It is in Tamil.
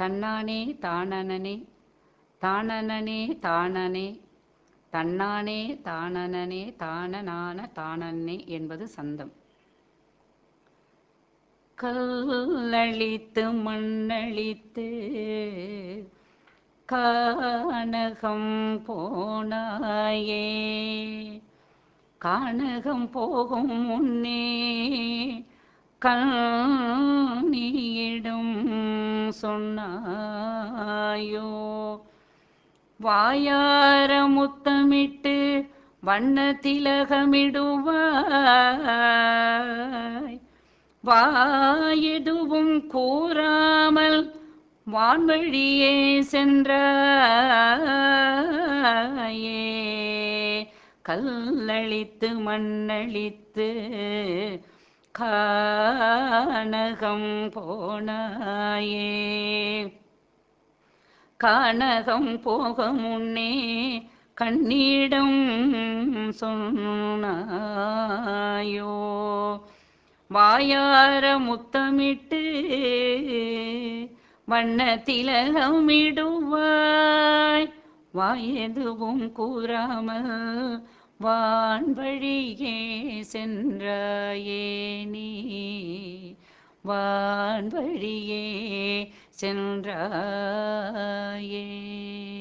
தன்னானே தானனனே தானனனே தானனே தன்னானே தானனனே தானனான தானன்னே என்பது சந்தம் கல்லழித்து மண்ணழித்து கானகம் போனாயே கானகம் போகும் முன்னே கண்ணியிடம் சொன்னாயோ வாயார முத்தமிட்டு வண்ண திலகமிடுவாய் வாயெதுவும் கூறாமல் வான்வழியே சென்றாயே கல்லழித்து மண்ணழித்து கானகம் போனாயே கானகம் போக முன்னே கண்ணீடம் சொன்னாயோ வாயார முத்தமிட்டு வண்ண திலகமிடுவாய் வாயெதுவும் கூறாமல் வான் வழியே சென்றாயே நீ வான் வழியே சென்றாயே